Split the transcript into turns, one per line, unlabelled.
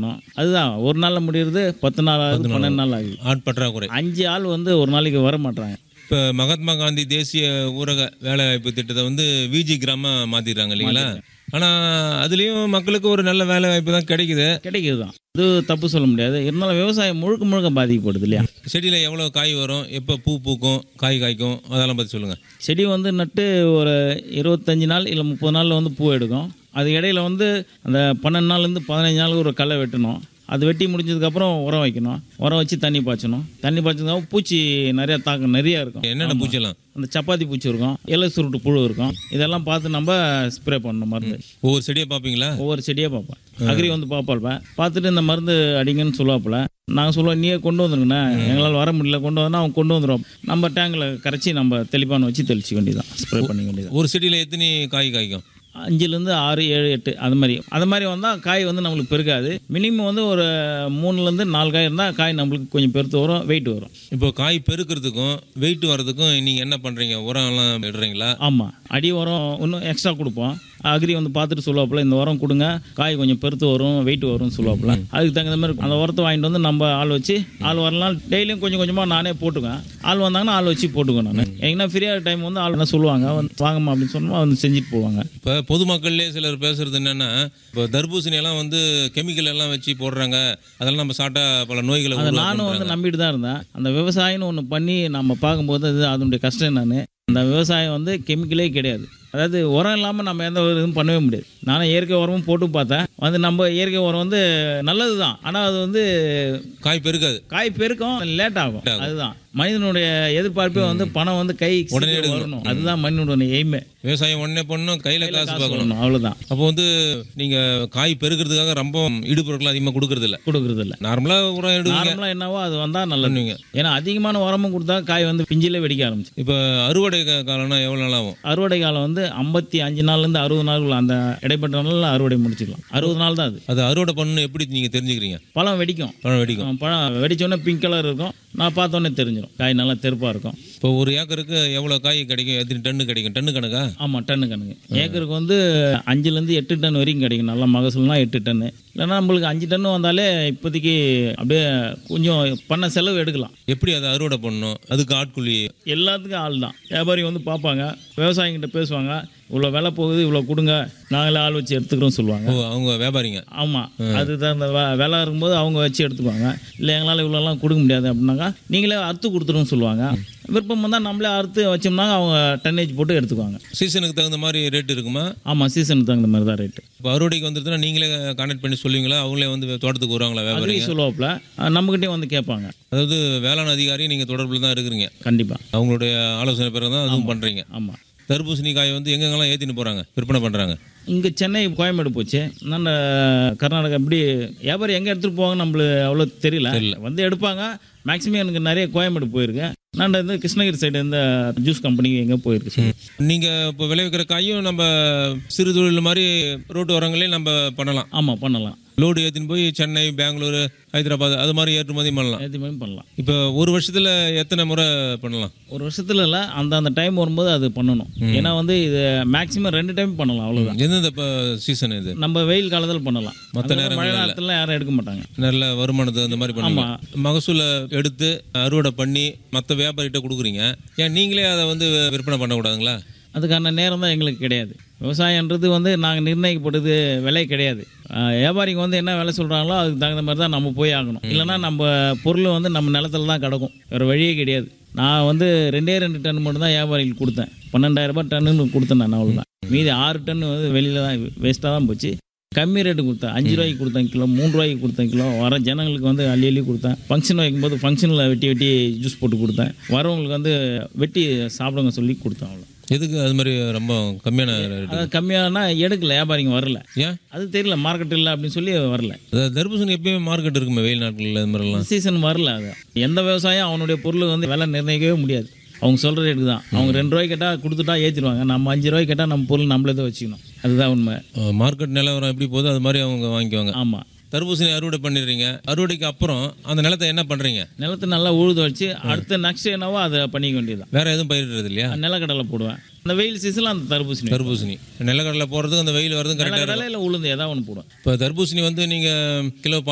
பண்ணணும் அதுதான் ஒரு நாளில் முடியறது பத்து நாள் ஆகுது பன்னெண்டு நாள் ஆகுது
ஆட் பற்றாக்குறை
அஞ்சு ஆள் வந்து ஒரு நாளைக்கு வர மாட்டாங்க
இப்போ மகாத்மா காந்தி தேசிய ஊரக வேலைவாய்ப்பு திட்டத்தை வந்து விஜி கிராம மாத்திடுறாங்க இல்லைங்களா ஆனால் அதுலேயும் மக்களுக்கு ஒரு நல்ல வேலை வாய்ப்பு தான் கிடைக்குது
கிடைக்குது தான் இது தப்பு சொல்ல முடியாது இருந்தாலும் விவசாயம் முழுக்க முழுக்க பாதிக்கப்படுது இல்லையா
செடியில் எவ்வளோ காய் வரும் எப்போ பூ பூக்கும் காய் காய்க்கும் அதெல்லாம் பற்றி சொல்லுங்கள்
செடி வந்து நட்டு ஒரு இருபத்தஞ்சி நாள் இல்லை முப்பது நாளில் வந்து பூ எடுக்கும் அது இடையில வந்து அந்த பன்னெண்டு நாள்லேருந்து பதினஞ்சு நாளுக்கு ஒரு களை வெட்டணும் அது வெட்டி முடிஞ்சதுக்கப்புறம் உரம் வைக்கணும் உரம் வச்சு தண்ணி பாய்ச்சணும் தண்ணி பாய்ச்சதுக்கப்புறம் பூச்சி நிறையா தாக்கம் நிறையா இருக்கும்
என்னென்ன பூச்செல்லாம்
அந்த சப்பாத்தி பூச்சி இருக்கும் இலை சுருட்டு புழு இருக்கும் இதெல்லாம் பார்த்து நம்ம ஸ்ப்ரே பண்ணணும் மருந்து
ஒவ்வொரு செடியை பார்ப்பீங்களா
ஒவ்வொரு செடியாக பார்ப்பேன் அக்ரி வந்து பார்ப்பாள்ப்பேன் பார்த்துட்டு இந்த மருந்து அடிங்கன்னு சொல்லுவாப்புல நாங்கள் சொல்லுவோம் நீயே கொண்டு வந்துருங்கண்ணா எங்களால் வர முடியல கொண்டு வந்தா அவன் கொண்டு வந்துடுவோம் நம்ம டேங்கில் கரைச்சி நம்ம தெளிப்பான வச்சு தெளிச்சிக்க வேண்டியதான் ஸ்ப்ரே பண்ணிக்க வேண்டியதான்
ஒரு செடியில் எத்தனை காய் காய்க்கும்
அஞ்சுலேருந்து ஆறு ஏழு எட்டு அது மாதிரி அது மாதிரி வந்தால் காய் வந்து நம்மளுக்கு பெருக்காது மினிமம் வந்து ஒரு மூணுலேருந்து நாலு காய் இருந்தால் காய் நம்மளுக்கு கொஞ்சம் பெருத்து வரும் வெயிட் வரும்
இப்போ காய் பெருக்கிறதுக்கும் வெயிட் வர்றதுக்கும் நீங்கள் என்ன பண்ணுறீங்க உரம் எல்லாம் இடுறீங்களா
ஆமாம் அடி உரம் இன்னும் எக்ஸ்ட்ரா கொடுப்போம் அக்ரி வந்து பார்த்துட்டு சொல்லுவாப்புல இந்த உரம் கொடுங்க காய் கொஞ்சம் பெருத்து வரும் வெயிட் வரும்னு சொல்லுவாப்புல அதுக்கு தகுந்த மாதிரி அந்த உரத்தை வாங்கிட்டு வந்து நம்ம ஆள் வச்சு ஆள் வரலாம் டெய்லியும் கொஞ்சம் கொஞ்சமாக நானே போட்டுக்குவேன் ஆள் வந்தாங்கன்னா ஆள் வச்சு போட்டுக்குவேன் நான் எங்கன்னா ஃப்ரீயாக டைம் வந்து ஆள் என்ன சொல்லுவாங்க வந்து வாங்கம்மா அப்படின்னு சொன்னோமா வந்து செஞ்சுட்டு போவாங்க
இப்போ பொதுமக்கள்லேயே சிலர் பேசுறது என்னன்னா இப்போ தர்பூசணி எல்லாம் வந்து கெமிக்கல் எல்லாம் வச்சு போடுறாங்க அதெல்லாம் நம்ம சாப்பிட்டா பல நோய்களை
அதை
உருவாக்குன்றாங்க.
நானும் வந்து நம்பிட்டு தான் இருந்தேன் அந்த விவசாயம்னு ஒன்று பண்ணி நம்ம பார்க்கும்போது அது அதனுடைய கஷ்டம் நான் அந்த விவசாயம் வந்து கெமிக்கலே கிடையாது அதாவது உரம் இல்லாமல் நம்ம எந்த ஒரு இதுவும் பண்ணவே முடியாது நானும் இயற்கை உரமும் போட்டு பார்த்தேன் வந்து நம்ம இயற்கை உரம் வந்து நல்லது தான் ஆனால் அது வந்து
காய் பெருக்காது
காய் பெருக்கும் லேட் ஆகும் அதுதான் மனிதனுடைய எதிர்பார்ப்பே வந்து பணம் வந்து கை
உடனே
சீக்கிரம் வரணும் அதுதான் மனிதனுடைய எய்மே
விவசாயம் உடனே பண்ணணும் கையில் காசு பார்க்கணும்
சொல்லணும் அவ்வளோதான்
அப்போ வந்து நீங்கள் காய் பெருக்கிறதுக்காக ரொம்ப இடுபொருட்கள் அதிகமாக கொடுக்கறது இல்ல
கொடுக்குறது இல்லை
நார்மலாக உரம் இடுவீங்க
நார்மலாக என்னவோ அது வந்தால் நல்லது
பண்ணுவீங்க
ஏன்னா அதிகமான உரமும் கொடுத்தா காய் வந்து பிஞ்சிலே வெடிக்க ஆரம்பிச்சு
இப்போ அறுவடை கா- காலம்னா எவ்வளோ நாள் ஆகும்
அறுவடை காலம் வந்து ஐம்பத்தி அஞ்சு நாள்லேருந்து அறுபது நாளுக்குள்ள அந்த இடைப்பட்ட நாளில் அறுவடை முடிச்சிடலாம் அறுபது நாள் தான் அது
அது அறுவடை பண்ணணும் எப்படி நீங்கள் தெரிஞ்சுக்கிறீங்க
பழம் வெடிக்கும்
பழம் வெடிக்கும்
அஹ் பழம் வெடிச்சோடனே பிங்க் கலர் இருக்கும் நான் பார்த்தோன்னே தெரிஞ்சிடும் காய் நல்லா தெருப்பாக இருக்கும்
இப்போ ஒரு ஏக்கருக்கு எவ்வளோ காய் கிடைக்கும் எத்தனை டன்னு கிடைக்கும் டன்னு கணக்கா
ஆமாம் டன்னு கணக்கு ஏக்கருக்கு வந்து அஞ்சுலேருந்து எட்டு டன் வரைக்கும் கிடைக்கும் நல்லா மகசூல்னா எட்டு டன்னு இல்லைன்னா நம்மளுக்கு அஞ்சு டன்னு வந்தாலே இப்போதைக்கு அப்படியே கொஞ்சம் பண்ண செலவு எடுக்கலாம்
எப்படி அதை அறுவடை பண்ணணும் அதுக்கு ஆட்குழி
எல்லாத்துக்கும் ஆள் தான் வியாபாரி வந்து பார்ப்பாங்க விவசாயிகிட்ட பேசுவாங்க இவ்வளோ விலை போகுது இவ்வளோ கொடுங்க நாங்களே ஆள் வச்சு எடுத்துக்கிறோம் சொல்லுவாங்க
ஓ அவங்க வியாபாரிங்க
ஆமாம் அது தகுந்த வெ- விலை இருக்கும்போது அவங்க வச்சு எடுத்துக்குவாங்க இல்லை எங்களால் இவ்வளோலாம் கொடுக்க முடியாது அப்படின்னாக்கா நீங்களே அறுத்து கொடுத்துருன்னு சொல்லுவாங்க விருப்பம் வந்தால் நம்மளே அறுத்து வச்சோம்னாங்க அவங்க டன்னேஜ் போட்டு எடுத்துக்குவாங்க
சீசனுக்கு தகுந்த மாதிரி ரேட் இருக்குமா
ஆமாம் சீசனுக்கு தகுந்த மாதிரி தான் ரேட்டு
இப்போ அறுவடைக்கு வந்துருச்சுன்னா நீங்களே கான்டாக்ட் பண்ணி சொல்லுவீங்களா அவங்களே வந்து தோட்டத்துக்கு வருவாங்களா வியாபாரி
அதுலேயும் சொல்லுவாப்புல நம்மக்கிட்டே வந்து கேட்பாங்க
அதாவது வேளாண் அதிகாரி நீங்கள் தொடர்பில் தான் இருக்கிறீங்க
கண்டிப்பாக
அவங்களுடைய ஆலோசனை பிறகு தான் அதுவும் பண்ணுறீங்க
ஆமாம்
தர்பூசணி காய் வந்து எங்கெங்கெல்லாம் ஏற்றின்னு போகிறாங்க விற்பனை பண்ணுறாங்க
இங்கே சென்னை கோயம்பேடு போச்சு நான் கர்நாடகா இப்படி வியாபாரி எங்கே எடுத்துகிட்டு போவாங்க நம்மளுக்கு அவ்வளோ தெரியல வந்து எடுப்பாங்க மேக்ஸிமம் எனக்கு நிறைய கோயம்பேடு போயிருக்கேன் நான் இந்த கிருஷ்ணகிரி சைடு இந்த ஜூஸ் கம்பெனிக்கு எங்கே போயிருக்கு சொல்லி.
நீங்கள் இப்போ விளைவிக்கிற காயும் நம்ம சிறு தொழில் மாதிரி ரோட்டு ஓரங்களே நம்ம பண்ணலாம்
ஆமாம் பண்ணலாம்
லோடு ஏற்றின்னு போய் சென்னை பெங்களூரு ஹைதராபாத் அது மாதிரி ஏற்றுமதி பண்ணலாம்
எதுவுமே பண்ணலாம்
இப்போ ஒரு வருஷத்தில் எத்தனை முறை பண்ணலாம்
ஒரு வருஷத்துல இல்லை அந்த அந்த டைம் வரும்போது அது பண்ணணும் ஏன்னா வந்து இது மேக்ஸிமம் ரெண்டு டைம் பண்ணலாம் அவ்வளோதான்
எந்தெந்த இப்போ சீசன் இது
நம்ம வெயில் காலத்தில் பண்ணலாம்
மத்த
அதுக்கப்புறம் மழை நேரத்தில் யாரும் எடுக்க மாட்டாங்க
நல்ல வருமானத்தை அந்த மாதிரி பண்ணுங்க மகசூலை எடுத்து அறுவடை பண்ணி மற்ற வியாபாரிகிட்ட கொடுக்குறீங்க ஏன் நீங்களே அதை வந்து விற்பனை பண்ணக்கூடாதுங்களா
அதுக்கான நேரம் தான் எங்களுக்கு கிடையாது விவசாயன்றது வந்து நாங்கள் நிர்ணயிக்கப்பட்டது விலை கிடையாது ஆஹ் வியாபாரிங்க வந்து என்ன விலை சொல்கிறாங்களோ அதுக்கு தகுந்த மாதிரி தான் நம்ம போய் ஆகணும் இல்லைன்னா நம்ம பொருள் வந்து நம்ம நிலத்துல தான் கிடக்கும் வேறு வழியே கிடையாது நான் வந்து ரெண்டே ரெண்டு டன் மட்டும் தான் வியாபாரிகளுக்கு கொடுத்தேன் பன்னெண்டாயிரம் ரூபாய் டன்னு கொடுத்தேன் நான் அவ்வளோதான் மீதி ஆறு டன் வந்து வெளியில் தான் வேஸ்ட்டாக தான் போச்சு கம்மி ரேட்டு கொடுத்தேன் அஞ்சு ரூபாய்க்கு கொடுத்தேன் கிலோ மூணு ரூபாய்க்கு கொடுத்தேன் கிலோ வர ஜனங்களுக்கு வந்து அள்ளி அள்ளி கொடுத்தேன் ஃபங்க்ஷன் வைக்கும்போது ஃபங்க்ஷனில் வெட்டி வெட்டி ஜூஸ் போட்டு கொடுத்தேன் வரவங்களுக்கு வந்து வெட்டி சாப்பிடுங்க சொல்லி கொடுத்தேன் அவ்வளோ
எதுக்கு அது மாதிரி ரொம்ப கம்மியான ரேட்டு
அது கம்மியானா எடுக்கல வியாபாரிங்க வரல
ஏன்
அது தெரியல மார்க்கெட் இல்லை அப்படின்னு சொல்லி வரல
அதாவது தர்பூசணி எப்பயுமே மார்க்கெட் இருக்குமே வெயில் நாட்களில் இது மாதிரிலாம்
சீசன் வரல அது எந்த விவசாயம் அவனுடைய பொருள் வந்து விலை நிர்ணயிக்கவே முடியாது அவங்க சொல்கிற ரேட்டு தான் அவங்க ரெண்டு ரூபாய் கேட்டால் கொடுத்துட்டா ஏற்றிடுவாங்க நம்ம அஞ்சு ரூபாய் கேட்டால் நம்ம பொருள் நம்மளே தான் வச்சுக்கணும் அதுதான் உண்மை
மார்க்கெட் நிலவரம் எப்படி போதோ அது மாதிரி அவங்க வாங்கிக்குவாங்க
ஆமாம்
தர்பூசணி அறுவடை பண்ணிடுறீங்க அறுவடைக்கு அப்புறம் அந்த நிலத்தை என்ன பண்ணுறீங்க
நிலத்தை நல்லா உழுது வச்சு அடுத்த நெக்ஸ்ட் என்னவோ அதை பண்ணிக்க வேண்டியதுதான்
வேற எதுவும் பயிரிடுறது இல்லையா
நிலக்கடலை போடுவேன் அந்த வெயில் சீசனில் அந்த தர்பூசணி
தர்பூசணி நிலக்கடலை போடுறதுக்கு அந்த வெயில் வரதும் கரெக்டாக
நிலக்கடலை இல்லை உளுந்து ஏதாவது ஒன்று போடுவேன்
இப்போ தர்பூசணி வந்து நீங்கள் கிலோ